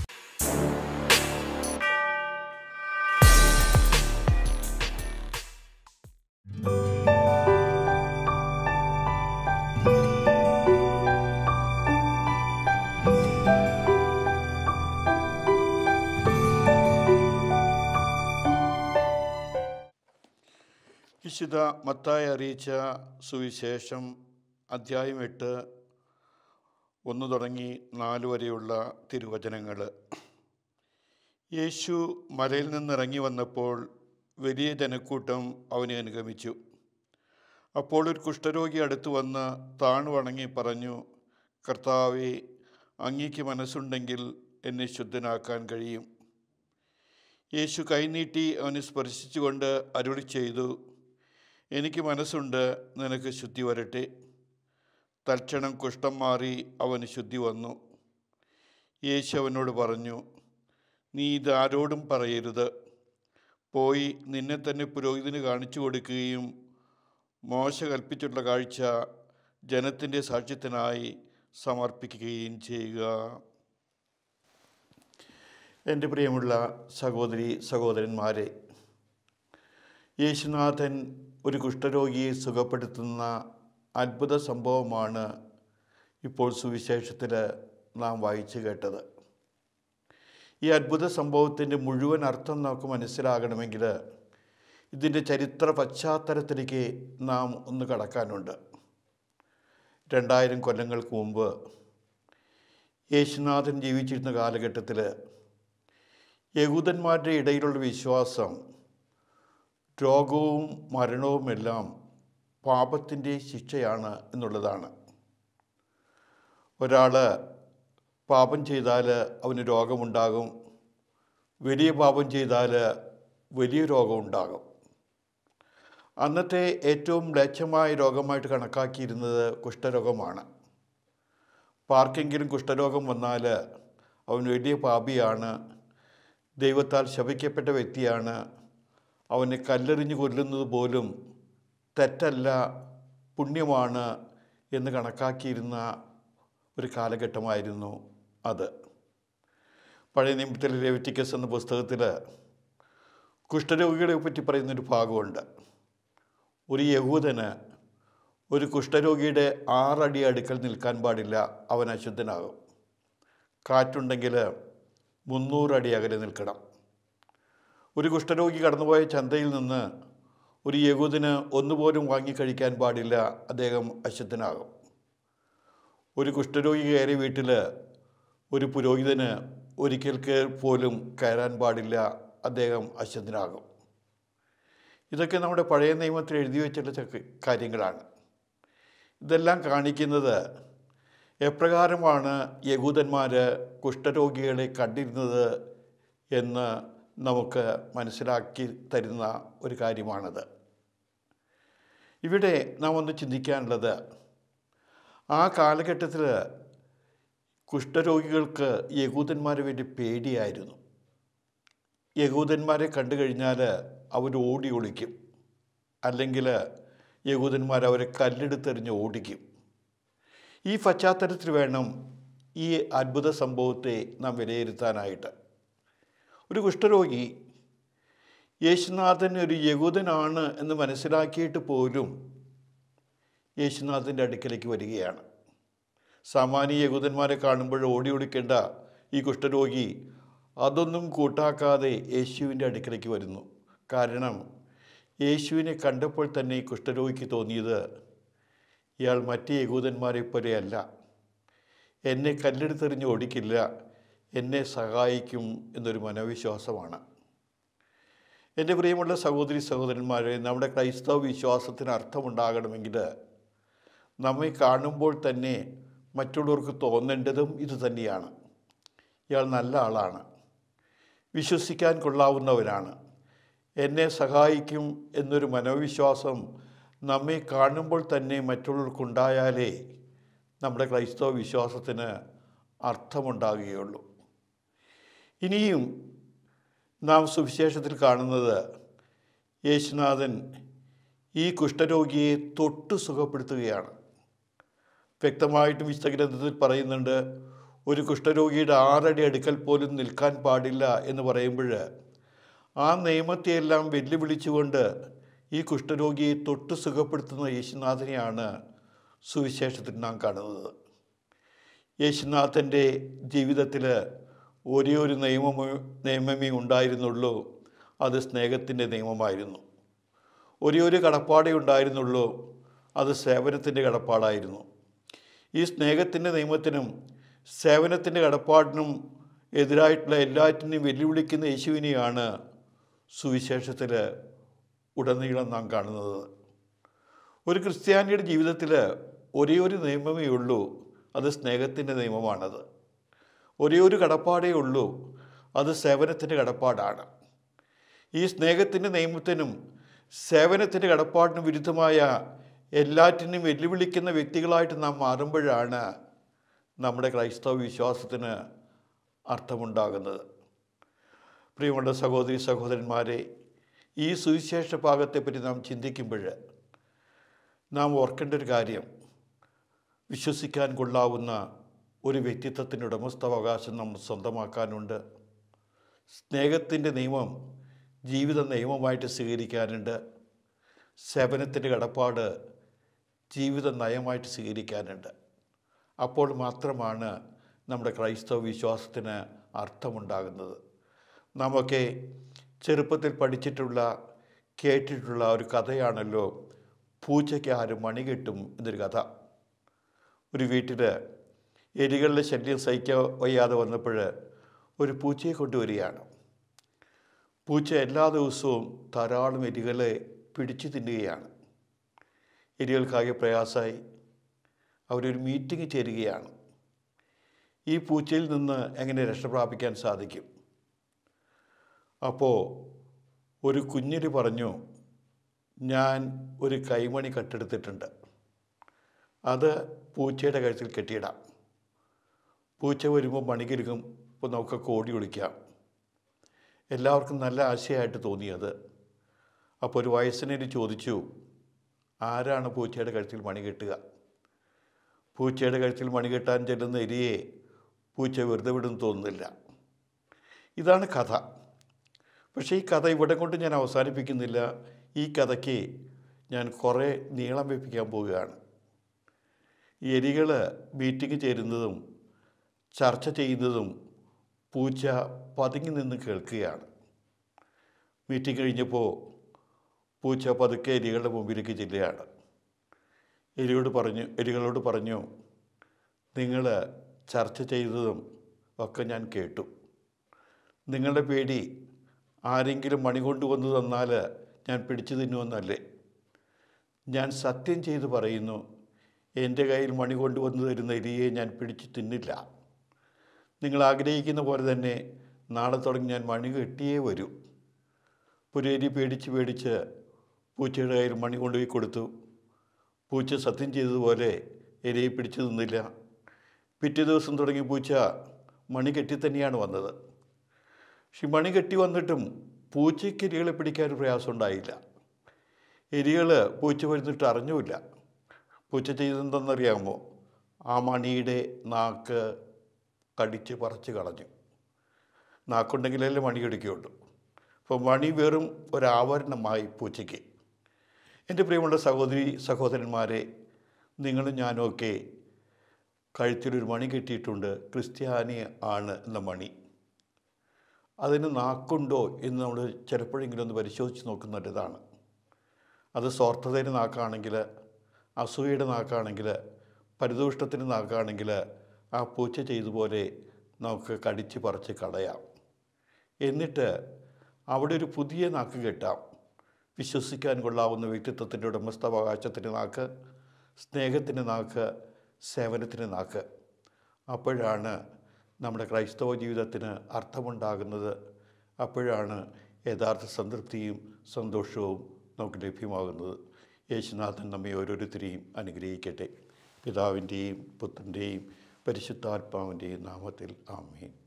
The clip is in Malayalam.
വിശുദ്ധ മത്തായി അറിയിച്ച സുവിശേഷം അധ്യായം എട്ട് ഒന്ന് തുടങ്ങി നാല് വരെയുള്ള തിരുവചനങ്ങൾ യേശു മലയിൽ നിന്നിറങ്ങി വന്നപ്പോൾ വലിയ ജനക്കൂട്ടം അവനെ അനുഗമിച്ചു അപ്പോൾ ഒരു കുഷ്ഠരോഗി അടുത്ത് വന്ന് താണു വണങ്ങി പറഞ്ഞു കർത്താവെ അങ്ങയ്ക്ക് മനസ്സുണ്ടെങ്കിൽ എന്നെ ശുദ്ധനാക്കാൻ കഴിയും യേശു കൈനീട്ടി അവനെ സ്പർശിച്ചുകൊണ്ട് അരുളി ചെയ്തു എനിക്ക് മനസ്സുണ്ട് നിനക്ക് ശുദ്ധി വരട്ടെ തൽക്ഷണം കുഷ്ഠം മാറി അവന് ശുദ്ധി വന്നു യേശു അവനോട് പറഞ്ഞു നീ ഇത് ആരോടും പറയരുത് പോയി നിന്നെ തന്നെ പുരോഹിതന് കാണിച്ചു കൊടുക്കുകയും മോശ കൽപ്പിച്ചിട്ടുള്ള കാഴ്ച ജനത്തിൻ്റെ സാക്ഷ്യത്തിനായി സമർപ്പിക്കുകയും ചെയ്യുക എൻ്റെ പ്രിയമുള്ള സഹോദരി സഹോദരന്മാരെ യേശുനാഥൻ ഒരു കുഷ്ഠരോഗിയെ സുഖപ്പെടുത്തുന്ന അത്ഭുത സംഭവമാണ് ഇപ്പോൾ സുവിശേഷത്തിൽ നാം വായിച്ചു കേട്ടത് ഈ അത്ഭുത സംഭവത്തിൻ്റെ മുഴുവൻ അർത്ഥം നമുക്ക് മനസ്സിലാകണമെങ്കിൽ ഇതിൻ്റെ ചരിത്ര പശ്ചാത്തലത്തിലേക്ക് നാം ഒന്ന് കടക്കാനുണ്ട് രണ്ടായിരം കൊല്ലങ്ങൾക്ക് മുമ്പ് യേശുനാഥൻ ജീവിച്ചിരുന്ന കാലഘട്ടത്തിൽ യഹൂദന്മാരുടെ ഇടയിലുള്ള വിശ്വാസം രോഗവും മരണവുമെല്ലാം പാപത്തിൻ്റെ ശിക്ഷയാണ് എന്നുള്ളതാണ് ഒരാൾ പാപം ചെയ്താൽ അവന് രോഗമുണ്ടാകും വലിയ പാപം ചെയ്താൽ വലിയ രോഗമുണ്ടാകും അന്നത്തെ ഏറ്റവും മ്ലേച്ഛമായ രോഗമായിട്ട് കണക്കാക്കിയിരുന്നത് കുഷ്ഠരോഗമാണ് പാർക്കെങ്കിലും കുഷ്ഠരോഗം വന്നാൽ അവൻ വലിയ പാപിയാണ് ദൈവത്താൽ ശപിക്കപ്പെട്ട വ്യക്തിയാണ് അവനെ കല്ലെറിഞ്ഞ് കൊല്ലുന്നത് പോലും തെറ്റല്ല പുണ്യമാണ് എന്ന് കണക്കാക്കിയിരുന്ന ഒരു കാലഘട്ടമായിരുന്നു അത് പഴയ നിയമത്തിലെ ലെവിറ്റിക്കസ് എന്ന പുസ്തകത്തിൽ കുഷ്ഠരോഗികളെ പറ്റി പറയുന്നൊരു ഭാഗമുണ്ട് ഒരു യഹൂദന് ഒരു കുഷ്ഠരോഗിയുടെ ആറടി അടുക്കൽ നിൽക്കാൻ പാടില്ല അവൻ അശുദ്ധനാകും കാറ്റുണ്ടെങ്കിൽ മുന്നൂറടി അകലെ നിൽക്കണം ഒരു കുഷ്ഠരോഗി കടന്നുപോയ ചന്തയിൽ നിന്ന് ഒരു യഹൂദന് ഒന്നുപോലും വാങ്ങിക്കഴിക്കാൻ പാടില്ല അദ്ദേഹം അശുദ്ധനാകും ഒരു കുഷ്ഠരോഗി കയറിയ വീട്ടിൽ ഒരു പുരോഹിതന് ഒരിക്കൽ പോലും കയറാൻ പാടില്ല അദ്ദേഹം അശുദ്ധനാകും ഇതൊക്കെ നമ്മുടെ പഴയ നിയമത്തിൽ എഴുതി വെച്ചിട്ടുള്ള ചക്ക- കാര്യങ്ങളാണ് ഇതെല്ലാം കാണിക്കുന്നത് എപ്രകാരമാണ് യഹൂദന്മാർ കുഷ്ഠരോഗികളെ കണ്ടിരുന്നത് എന്ന് നമുക്ക് മനസ്സിലാക്കി തരുന്ന ഒരു കാര്യമാണത് ഇവിടെ നാം ഒന്ന് ചിന്തിക്കാനുള്ളത് ആ കാലഘട്ടത്തിൽ കുഷ്ഠരോഗികൾക്ക് യഹൂദന്മാരെ വേണ്ടി പേടിയായിരുന്നു യഹൂദന്മാരെ കണ്ടു കഴിഞ്ഞാൽ അവർ ഓടി ഒളിക്കും അല്ലെങ്കിൽ യഹൂദന്മാർ അവരെ കല്ലെടുത്തെറിഞ്ഞ് ഓടിക്കും ഈ പശ്ചാത്തലത്തിൽ വേണം ഈ അത്ഭുത സംഭവത്തെ നാം വിലയിരുത്താനായിട്ട് ഒരു കുഷ്ഠരോഗി യേശുനാഥൻ ഒരു യഹൂദനാണ് എന്ന് മനസ്സിലാക്കിയിട്ട് പോലും യേശുനാഥൻ്റെ അടുക്കലേക്ക് വരികയാണ് സാമാന്യ യഹൂദന്മാരെ കാണുമ്പോൾ ഓടി ഒളിക്കേണ്ട ഈ കുഷ്ഠരോഗി അതൊന്നും കൂട്ടാക്കാതെ യേശുവിൻ്റെ അടുക്കലേക്ക് വരുന്നു കാരണം യേശുവിനെ കണ്ടപ്പോൾ തന്നെ ഈ കുഷ്ഠരോഗിക്ക് തോന്നിയത് ഇയാൾ മറ്റ് യഹൂദന്മാരെ പോലെയല്ല എന്നെ കല്ലെടുത്തെറിഞ്ഞ് ഓടിക്കില്ല എന്നെ സഹായിക്കും എന്നൊരു മനോവിശ്വാസമാണ് എൻ്റെ പ്രിയമുള്ള സഹോദരി സഹോദരന്മാരെ നമ്മുടെ ക്രൈസ്തവ വിശ്വാസത്തിന് അർത്ഥമുണ്ടാകണമെങ്കിൽ നമ്മെ കാണുമ്പോൾ തന്നെ മറ്റുള്ളവർക്ക് തോന്നേണ്ടതും ഇത് തന്നെയാണ് ഇയാൾ നല്ല ആളാണ് വിശ്വസിക്കാൻ കൊള്ളാവുന്നവരാണ് എന്നെ സഹായിക്കും എന്നൊരു മനോവിശ്വാസം നമ്മെ കാണുമ്പോൾ തന്നെ മറ്റുള്ളവർക്കുണ്ടായാലേ നമ്മുടെ ക്രൈസ്തവ വിശ്വാസത്തിന് അർത്ഥമുണ്ടാകുകയുള്ളൂ ഇനിയും നാം സുവിശേഷത്തിൽ കാണുന്നത് യേശുനാഥൻ ഈ കുഷ്ഠരോഗിയെ തൊട്ട് സുഖപ്പെടുത്തുകയാണ് വ്യക്തമായിട്ടും വിശുദ്ധ ഗ്രന്ഥത്തിൽ പറയുന്നുണ്ട് ഒരു കുഷ്ഠരോഗിയുടെ ആറടി അടുക്കൽ പോലും നിൽക്കാൻ പാടില്ല എന്ന് പറയുമ്പോൾ ആ നിയമത്തെയെല്ലാം വെല്ലുവിളിച്ചുകൊണ്ട് ഈ കുഷ്ഠരോഗിയെ തൊട്ട് സുഖപ്പെടുത്തുന്ന യേശുനാഥനെയാണ് സുവിശേഷത്തിൽ നാം കാണുന്നത് യേശുനാഥൻ്റെ ജീവിതത്തിൽ ഒരേ ഒരു നിയമമേ നിയമമേ ഉണ്ടായിരുന്നുള്ളൂ അത് സ്നേഹത്തിൻ്റെ നിയമമായിരുന്നു ഒരേ ഒരു കടപ്പാടേ ഉണ്ടായിരുന്നുള്ളൂ അത് സേവനത്തിൻ്റെ കടപ്പാടായിരുന്നു ഈ സ്നേഹത്തിൻ്റെ നിയമത്തിനും സേവനത്തിൻ്റെ കടപ്പാടിനും എതിരായിട്ടുള്ള എല്ലാറ്റിനെയും വെല്ലുവിളിക്കുന്ന യേശുവിനെയാണ് സുവിശേഷത്തിൽ ഉടനീളം നാം കാണുന്നത് ഒരു ക്രിസ്ത്യാനിയുടെ ജീവിതത്തിൽ ഒരേ ഒരു നിയമമേ ഉള്ളൂ അത് സ്നേഹത്തിൻ്റെ നിയമമാണത് ഒരേ ഒരു കടപ്പാടേ ഉള്ളൂ അത് സേവനത്തിൻ്റെ കടപ്പാടാണ് ഈ സ്നേഹത്തിൻ്റെ നിയമത്തിനും സേവനത്തിൻ്റെ കടപ്പാടിനും വിരുദ്ധമായ എല്ലാറ്റിനും വെല്ലുവിളിക്കുന്ന വ്യക്തികളായിട്ട് നാം മാറുമ്പോഴാണ് നമ്മുടെ ക്രൈസ്തവ വിശ്വാസത്തിന് അർത്ഥമുണ്ടാകുന്നത് പ്രിയമുള്ള സഹോദരി സഹോദരന്മാരെ ഈ സുവിശേഷ ഭാഗത്തെപ്പറ്റി നാം ചിന്തിക്കുമ്പോൾ നാം ഓർക്കേണ്ട ഒരു കാര്യം വിശ്വസിക്കാൻ കൊള്ളാവുന്ന ഒരു വ്യക്തിത്വത്തിൻ്റെ ഉടമസ്ഥാവകാശം നമ്മൾ സ്വന്തമാക്കാനുണ്ട് സ്നേഹത്തിൻ്റെ നിയമം ജീവിത നിയമമായിട്ട് സ്വീകരിക്കാനുണ്ട് സേവനത്തിൻ്റെ കടപ്പാട് ജീവിത നയമായിട്ട് സ്വീകരിക്കാനുണ്ട് അപ്പോൾ മാത്രമാണ് നമ്മുടെ ക്രൈസ്തവ വിശ്വാസത്തിന് അർത്ഥമുണ്ടാകുന്നത് നമുക്ക് ചെറുപ്പത്തിൽ പഠിച്ചിട്ടുള്ള കേട്ടിട്ടുള്ള ഒരു കഥയാണല്ലോ പൂച്ചയ്ക്ക് ആരും മണി കെട്ടും എന്നൊരു കഥ ഒരു വീട്ടിൽ എലികളുടെ ശല്യം സഹിക്കാൻ വയ്യാതെ വന്നപ്പോൾ ഒരു പൂച്ചയെ കൊണ്ടുവരികയാണ് പൂച്ച എല്ലാ ദിവസവും ധാരാളം എലികളെ പിടിച്ചു തിന്നുകയാണ് എലികൾക്കാകെ പ്രയാസമായി അവരൊരു മീറ്റിംഗ് ചേരുകയാണ് ഈ പൂച്ചയിൽ നിന്ന് എങ്ങനെ രക്ഷപ്രാപിക്കാൻ സാധിക്കും അപ്പോൾ ഒരു കുഞ്ഞിന് പറഞ്ഞു ഞാൻ ഒരു കൈമണി കട്ടെടുത്തിട്ടുണ്ട് അത് പൂച്ചയുടെ കഴുത്തിൽ കെട്ടിയിടാം പൂച്ച വരുമ്പോൾ മണികിരുക്കും അപ്പോൾ നമുക്കൊക്കെ ഓടി ഒളിക്കാം എല്ലാവർക്കും നല്ല ആശയമായിട്ട് തോന്നിയത് അപ്പോൾ ഒരു വയസ്സിനൊരു ചോദിച്ചു ആരാണ് പൂച്ചയുടെ കഴുത്തിൽ മണി കെട്ടുക പൂച്ചയുടെ കഴുത്തിൽ മണി കെട്ടാൻ ചെല്ലുന്ന എലിയെ പൂച്ച വെറുതെ വിടും തോന്നുന്നില്ല ഇതാണ് കഥ പക്ഷേ ഈ കഥ ഇവിടെ കൊണ്ട് ഞാൻ അവസാനിപ്പിക്കുന്നില്ല ഈ കഥയ്ക്ക് ഞാൻ കുറേ നീളം വെപ്പിക്കാൻ പോവുകയാണ് ഈ എലികൾ മീറ്റിംഗ് ചേരുന്നതും ചർച്ച ചെയ്യുന്നതും പൂച്ച പതുങ്ങി നിന്ന് കേൾക്കുകയാണ് മീറ്റിംഗ് കഴിഞ്ഞപ്പോൾ പൂച്ച പതുക്കെ എലികളുടെ മുമ്പിലേക്ക് ചെല്ലുകയാണ് എലിയോട് പറഞ്ഞു എലികളോട് പറഞ്ഞു നിങ്ങൾ ചർച്ച ചെയ്തതും ഒക്കെ ഞാൻ കേട്ടു നിങ്ങളുടെ പേടി ആരെങ്കിലും മണി കൊണ്ടുവന്നു തന്നാൽ ഞാൻ പിടിച്ചു തിന്നുവെന്നല്ലേ ഞാൻ സത്യം ചെയ്ത് പറയുന്നു എൻ്റെ കയ്യിൽ മണി കൊണ്ടുവന്നു തരുന്ന എലിയെ ഞാൻ പിടിച്ചു തിന്നില്ല നിങ്ങൾ ആഗ്രഹിക്കുന്ന പോലെ തന്നെ നാളെ തുടങ്ങി ഞാൻ മണി കെട്ടിയേ വരൂ ഒരു എലി പേടിച്ച് പേടിച്ച് പൂച്ചയുടെ കയ്യിൽ മണി കൊണ്ടുപോയി കൊടുത്തു പൂച്ച സത്യം ചെയ്തതുപോലെ എലിയെ പിടിച്ചു നിന്നില്ല പിറ്റേ ദിവസം തുടങ്ങി പൂച്ച മണി കെട്ടി തന്നെയാണ് വന്നത് പക്ഷെ മണി കെട്ടി വന്നിട്ടും പൂച്ചയ്ക്ക് എലികളെ പിടിക്കാൻ ഒരു പ്രയാസം ഉണ്ടായില്ല എലികൾ പൂച്ച വരുന്നിട്ട് അറിഞ്ഞുമില്ല പൂച്ച ചെയ്തെന്തെന്നറിയാമോ ആ മണിയുടെ നാക്ക് കടിച്ച് പറിച്ച് കളഞ്ഞു നാക്കുണ്ടെങ്കിലല്ലേ മണി കടിക്കുകയുള്ളൂ അപ്പോൾ മണി വെറും ഒരാവരണമായി പൂച്ചയ്ക്ക് എൻ്റെ പ്രിയമുള്ള സഹോദരി സഹോദരന്മാരെ നിങ്ങളും ഞാനുമൊക്കെ കഴുത്തിലൊരു മണി കെട്ടിയിട്ടുണ്ട് ക്രിസ്ത്യാനി ആണ് എന്ന മണി അതിന് നാക്കുണ്ടോ എന്ന് നമ്മൾ ചിലപ്പോഴെങ്കിലും ഒന്ന് പരിശോധിച്ച് നോക്കുന്ന ഒരിതാണ് അത് സ്വാർത്ഥതയുടെ നാക്കാണെങ്കിൽ അസൂയയുടെ നാക്കാണെങ്കിൽ പരിദൂഷ്ടത്തിൻ്റെ നാക്കാണെങ്കിൽ ആ പൂച്ച ചെയ്തതുപോലെ നമുക്ക് കടിച്ച് പറിച്ച് കളയാം എന്നിട്ട് അവിടെ ഒരു പുതിയ നാക്ക് കെട്ടാം വിശ്വസിക്കാൻ കൊള്ളാവുന്ന വ്യക്തിത്വത്തിൻ്റെ ഉടമസ്ഥാവകാശത്തിൻ്റെ നാക്ക് സ്നേഹത്തിൻ്റെ നാക്ക് സേവനത്തിൻ്റെ നാക്ക് അപ്പോഴാണ് നമ്മുടെ ക്രൈസ്തവ ജീവിതത്തിന് അർത്ഥമുണ്ടാകുന്നത് അപ്പോഴാണ് യഥാർത്ഥ സംതൃപ്തിയും സന്തോഷവും നമുക്ക് ലഭ്യമാകുന്നത് യേശുനാഥൻ നമ്മെ ഓരോരുത്തരെയും അനുഗ്രഹിക്കട്ടെ പിതാവിൻ്റെയും പുത്രൻ്റെയും പരിശുദ്ധാത്മാവിൻ്റെയും നാമത്തിൽ ആമേൻ